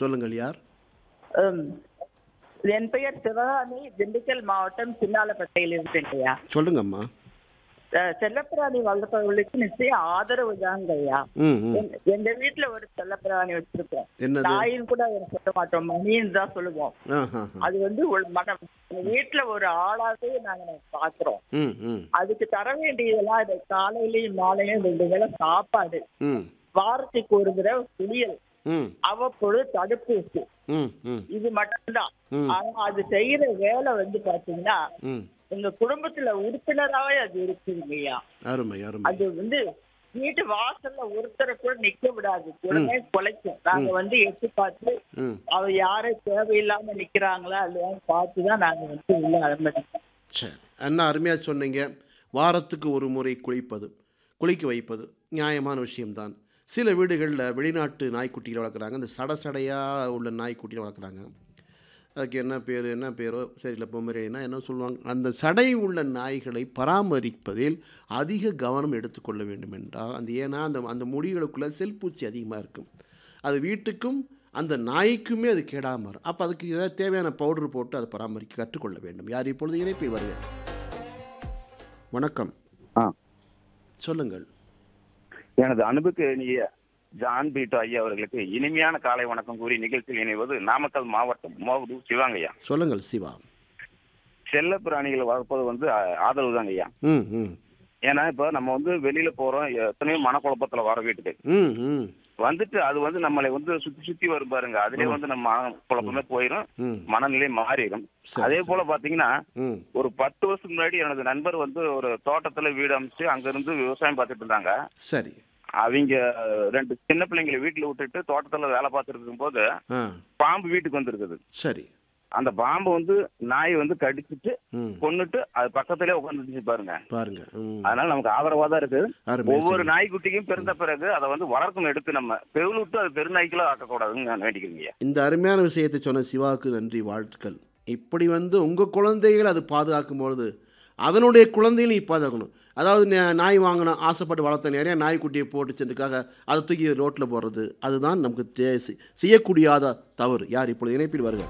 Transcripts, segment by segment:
சொல்லுங்கள் யார் உம், என் பெயர் சிவகாமி திண்டுக்கல் மாவட்டம் சின்னாலப்பட்டையில் இருக்கேங்கய்யா சொல்லுங்கம்மா அஹ், செல்லப்பிராணி வளர்ப்பவர்களுக்கு நிச்சயம் ஆதரவு தாங்கய்யா ம் ம் எங்க- எங்க வீட்டுல ஒரு செல்லப்பிராணி வச்சிருக்கோம் என்னது நாயின்னு கூட ஒரு சொல்ல மாட்டோம் மணின்னு தான் சொல்லுவோம் ஆ ஆ ஆ. அது வந்து ஒரு மனம் எங்க வீட்டுல ஒரு ஆளாவே நாங்க பாக்குறோம் ம் ம் அதுக்கு தர வேண்டியதெல்லாம் இது காலையிலயும் மாலையும் ரெண்டு வேளை சாப்பாடு ம் வாரத்துக்கு ஒரு தடவை குளியல் ம் அவ்வப்பொழுது தடுப்பூசி ம் ம் இது மட்டும்தான் ம். ஆனா அது செய்யற வேலை வந்து பாத்தீங்கன்னா ம் எங்க குடும்பத்துல உறுப்பினராவே அது இருக்குதுங்கய்யா அருமை அருமை அது வந்து வீட்டு வாசல்ல ஒருத்தரை கூட நிக்க விடாது உடனே குலைக்கும் நாங்க வந்து எட்டு பார்த்து ம் அவ யாரும் தேவையில்லாம நிக்கிறாங்களா இல்லையான்னு பார்த்துதான் நாங்க வந்து உள்ள அனுமதிப்போம் சரி அண்ணா அருமையாக சொன்னீங்க வாரத்துக்கு ஒரு முறை குளிப்பது குளிக்க வைப்பது நியாயமான விஷயம்தான் சில வீடுகளில் வெளிநாட்டு நாய்க்குட்டிகளை வளர்க்குறாங்க அந்த சட சடையாக உள்ள நாய்க்குட்டிகளை வளர்க்குறாங்க அதுக்கு என்ன பேர் என்ன பேரோ சரியில்லை பொம்மரேனா என்ன சொல்லுவாங்க அந்த சடை உள்ள நாய்களை பராமரிப்பதில் அதிக கவனம் எடுத்துக்கொள்ள வேண்டும் என்றால் அந்த ஏன்னா அந்த அந்த முடிகளுக்குள்ளே செல்பூச்சி அதிகமாக இருக்கும் அது வீட்டுக்கும் அந்த நாய்க்குமே அது கேடாம வரும் அப்போ அதுக்கு ஏதாவது தேவையான பவுடர் போட்டு அதை பராமரிக்க கற்றுக்கொள்ள வேண்டும் யார் இப்பொழுது இணைப்பில் வருக வணக்கம் ஆ சொல்லுங்கள் எனது அன்புக்கு இனிய ஜான் பீட்டோ ஐயா அவர்களுக்கு இனிமையான காலை வணக்கம் கூறி நிகழ்ச்சியில் இணைவது நாமக்கல் மாவட்டம் மோகடு சிவாங்கய்யா சொல்லுங்கள் சிவா செல்ல பிராணிகளை வளர்ப்பது வந்து ஆ- ஆதரவு தாங்க ஐயா ம் ம் ஏன்னா இப்போ நம்ம வந்து வெளியில போறோம் எத்தனையோ மனக்குழப்பத்துல வர வீட்டுக்கு ம் ம் வந்துட்டு அது வந்து நம்மளை வந்து சுத்தி சுத்தி வரும் பாருங்க அதுலயே வந்து நம்ம மன குழப்பமே போயிடும் ம் மனநிலை மாறிடும் சரி, அதே சரி. போல பாத்தீங்கன்னா ம் ஒரு பத்து வருஷத்துக்கு முன்னாடி எனது நண்பர் வந்து ஒரு தோட்டத்துல வீடு அமைச்சு அங்க இருந்து விவசாயம் பார்த்துட்டு இருந்தாங்க சரி அவங்க ரெண்டு சின்ன பிள்ளைங்களை வீட்டுல விட்டுட்டு தோட்டத்துல வேலை பார்த்துட்டு இருக்கும்போது ஆ பாம்பு வீட்டுக்கு வந்திருக்குது சரி அந்த பாம்பு வந்து நாய் வந்து கடிச்சிட்டு ம் கொன்னுட்டு அது பக்கத்திலே உட்காந்துருச்சு பாருங்க பாருங்க ம் அதனால நமக்கு ஆதரவா தான் இருக்கு அருமை ஒவ்வொரு சரி. நாய்க்குட்டிக்கும் பிறந்த பிறகு அதை வந்து வளர்க்கணும் எடுத்து நம்ம பெருள் விட்டு அது பெருநாய்க்குள்ள ஆக்கக்கூடாதுன்னு நான் வேண்டிக்கிறீங்க இந்த அருமையான விஷயத்தை சொன்ன சிவாவுக்கு நன்றி வாழ்த்துக்கள் இப்படி வந்து உங்கள் குழந்தைகள் அது பாதுகாக்கும் பொழுது அதனுடைய குழந்தைகளை நீ பாதுகாக்கணும் அதாவது நா- நாய் வாங்கணும் ஆசைப்பட்டு வளர்த்த நிறைய நாய்க்குட்டியை போட்டு சென்றதுக்காக அதை தூக்கி ரோட்டில் போடுறது அதுதான் நமக்கு தே செ- செய்யக்கூடியாத தவறு யார் இப்பொழுது இணைப்பில் வருக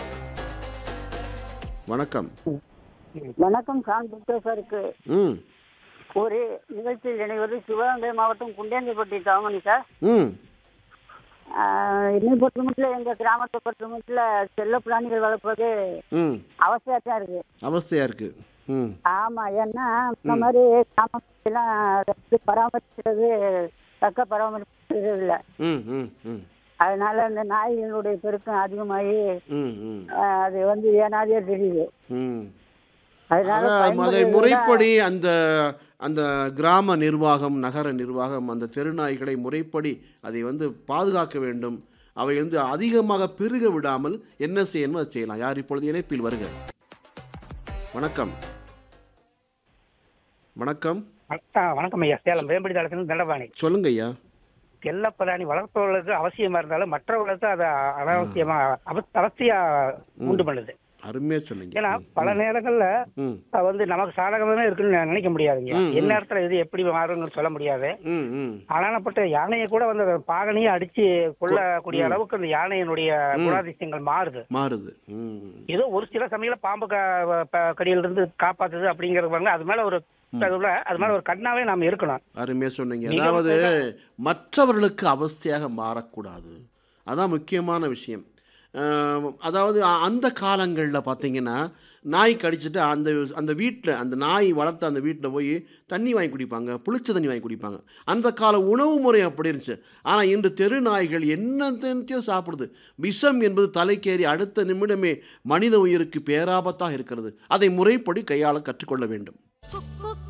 வணக்கம் வணக்கம் சான் புத்தேசருக்கு ம் ஒரு நிகழ்ச்சியில் இணைவது சிவகங்கை மாவட்டம் குண்டியாண்டிப்பட்டி தாமணி சார் ம் ஆஹ் என்னை பொறுத்த மட்டும் எங்கள் கிராமத்தை பொறுத்த மட்டும் செல்ல பிராணிகள் வளர்ப்பது ம் அவசியம் தான் இருக்கு அவஸ்தையாக இருக்குது ம் ஆமா ஏன்னா இந்த மாதிரி கிராமத்துலாம் வந்து பராமரிக்கிறது தக்க பராமரிக்கிறது இல்லை ம் ம் ம் அதனால இந்த நாய்களுடைய பெருக்கம் அதிகமாகி ம் ம் ஆஹ் அது வந்து ஏனாதியே தெரியுது ம் அதனால அதான் அதை பயன்படுறதை விட- முறைப்படி அந்த அந்த கிராம நிர்வாகம் நகர நிர்வாகம் அந்த தெருநாய்களை முறைப்படி அதை வந்து பாதுகாக்க வேண்டும் அவை வந்து அதிகமாக பெருக விடாமல் என்ன செய்யணுமோ அதை செய்யலாம் யார் இப்பொழுது இணைப்பில் வருக வணக்கம் வணக்கம் ஆ, வணக்கம் ஐயா சேலம் வேம்படி தளத்திலிருந்து தண்டபாணி சொல்லுங்க ஐயா செல்லப்பிராணி வளர்ப்பவர்களுக்கு அவசியமா இருந்தாலும் மற்றவர்களுக்கு அது அனாவசியமா அவ- அவசியா உண்டு பண்ணுது அருமையாக சொன்னீங்க ஏன்னா பல நேரங்கள்ல ம் அது வந்து நமக்கு சாதகமே இருக்குன்னு நான் நினைக்க முடியாதுங்க ம், எந்த நேரத்துல இது எப்படி மாறும்னு சொல்ல முடியாது ம் ம் ஆனாப்பட்ட யானையை கூட வந்து அந்த பாகனையே அடிச்சு கொள்ளக்கூடிய அளவுக்கு அந்த யானையினுடைய குணாதிசயங்கள் மாறுது மாறுது ம் ஏதோ ஒரு சில சமயங்கள பாம்பு க- ப- கடியில இருந்து காப்பாத்துது அப்படிங்கறது பாருங்க அது மேல ஒரு அதுல அது மேல ஒரு கண்ணாவே நாம இருக்கணும் அருமையாக சொன்னீங்க மிக அதாவது மற்றவர்களுக்கு அவஸ்தையாக மாறக்கூடாது அதான் முக்கியமான விஷயம் அஹ், அதாவது அ- அந்த காலங்களில் பார்த்தீங்கன்னா நாய் கடிச்சிட்டு அந்த அந்த வீட்டில் அந்த நாய் வளர்த்த அந்த வீட்டில் போய் தண்ணி வாங்கி குடிப்பாங்க புளிச்ச தண்ணி வாங்கி குடிப்பாங்க அந்த கால உணவு முறை அப்படி இருந்துச்சு ஆனால் இன்று தெரு நாய்கள் என்னத்தையும் சாப்பிடுது விஷம் என்பது தலைக்கேறி அடுத்த நிமிடமே மனித உயிருக்கு பேராபத்தாக இருக்கிறது அதை முறைப்படி கையாள கற்றுக்கொள்ள வேண்டும் குக்கு